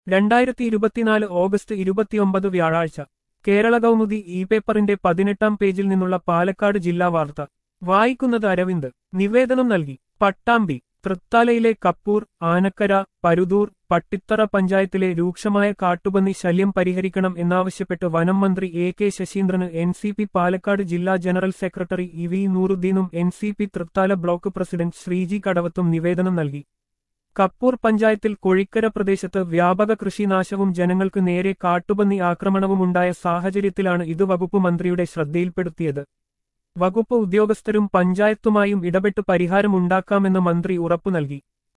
രണ്ടായിരത്തി ഇരുപത്തിനാല് ഓഗസ്റ്റ് ഇരുപത്തിയൊമ്പത് വ്യാഴാഴ്ച കേരള കൗമുദി ഇ പേപ്പറിന്റെ പതിനെട്ടാം പേജിൽ നിന്നുള്ള പാലക്കാട് ജില്ലാ വാർത്ത വായിക്കുന്നത് അരവിന്ദ് നിവേദനം നൽകി പട്ടാമ്പി തൃത്താലയിലെ കപ്പൂർ ആനക്കര പരുതൂർ പട്ടിത്തറ പഞ്ചായത്തിലെ രൂക്ഷമായ കാട്ടുപന്നി ശല്യം പരിഹരിക്കണം എന്നാവശ്യപ്പെട്ട് വനം മന്ത്രി എ കെ ശശീന്ദ്രന് എൻ സി പി പാലക്കാട് ജില്ലാ ജനറൽ സെക്രട്ടറി ഇ വി നൂറുദ്ദീനും N C P Thrithala block president Sreeji കടവത്തും നിവേദനം നൽകി കപ്പൂർ പഞ്ചായത്തിൽ കൊഴിക്കര പ്രദേശത്ത് വ്യാപക കൃഷിനാശവും ജനങ്ങൾക്ക് നേരെ കാട്ടുപന്നി ആക്രമണവുമുണ്ടായ സാഹചര്യത്തിലാണ് ഇത് വകുപ്പ് മന്ത്രിയുടെ ശ്രദ്ധയിൽപ്പെടുത്തിയത് വകുപ്പ് ഉദ്യോഗസ്ഥരും പഞ്ചായത്തുമായും ഇടപെട്ട് പരിഹാരമുണ്ടാക്കാമെന്ന് മന്ത്രി ഉറപ്പു നൽകി